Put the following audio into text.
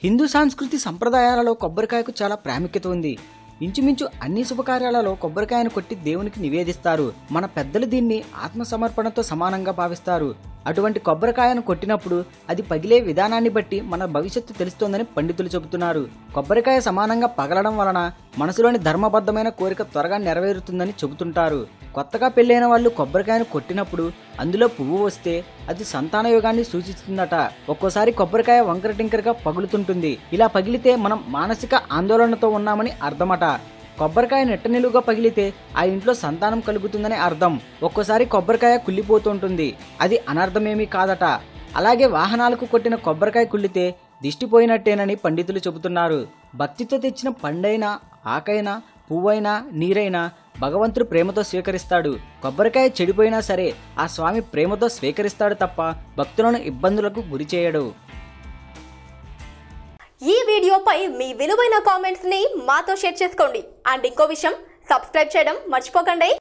హిందూ సంస్కృతి సంప్రదాయాలలో కొబ్బరికాయకు చాలా ప్రాముఖ్యత ఉంది ఇంచుమించు అన్ని శుభకార్యాలలో కొబ్బరికాయను కొట్టి దేవునికి నివేదిస్తారు మన పెద్దలు దీన్ని ఆత్మసమర్పణతో సమానంగా భావిస్తారు అటువంటి కొబ్బరికాయను కొట్టినప్పుడు అది పగిలే విధానాన్ని బట్టి మన భవిష్యత్తు తెలుస్తోందని పండితులు చెబుతున్నారు కొబ్బరికాయ సమానంగా పగలడం వలన మనసులోని ధర్మబద్ధమైన కోరిక త్వరగా నెరవేరుతుందని చెబుతుంటారు కొత్తగా పెళ్ళైన వాళ్ళు కొబ్బరికాయను కొట్టినప్పుడు అందులో పువ్వు వస్తే అది సంతాన యోగాన్ని సూచిస్తుందట ఒక్కోసారి కొబ్బరికాయ వంకర టింకరగా పగులుతుంటుంది ఇలా పగిలితే మనం మానసిక ఆందోళనతో ఉన్నామని అర్థమట కొబ్బరికాయ నెట్ట నిలువుగా పగిలితే ఆ ఇంట్లో సంతానం కలుగుతుందని అర్థం ఒక్కోసారి కొబ్బరికాయ కుళ్ళిపోతుంటుంది అది అనర్థమేమీ కాదట అలాగే వాహనాలకు కొట్టిన కొబ్బరికాయ కుళ్ళితే దిష్టిపోయినట్టేనని పండితులు చెబుతున్నారు భక్తితో తెచ్చిన పండైనా ఆకైనా పువ్వైనా నీరైనా భగవంతుడు ప్రేమతో స్వీకరిస్తాడు కొబ్బరికాయ చెడిపోయినా సరే ఆ స్వామి ప్రేమతో స్వీకరిస్తాడు తప్ప భక్తులను ఇబ్బందులకు గురి చేయడు ఈ వీడియోపై మీ విలువైన కామెంట్స్ ని మాతో షేర్ చేసుకోండి అండ్ ఇంకో విషయం సబ్స్క్రైబ్ చేయడం మర్చిపోకండి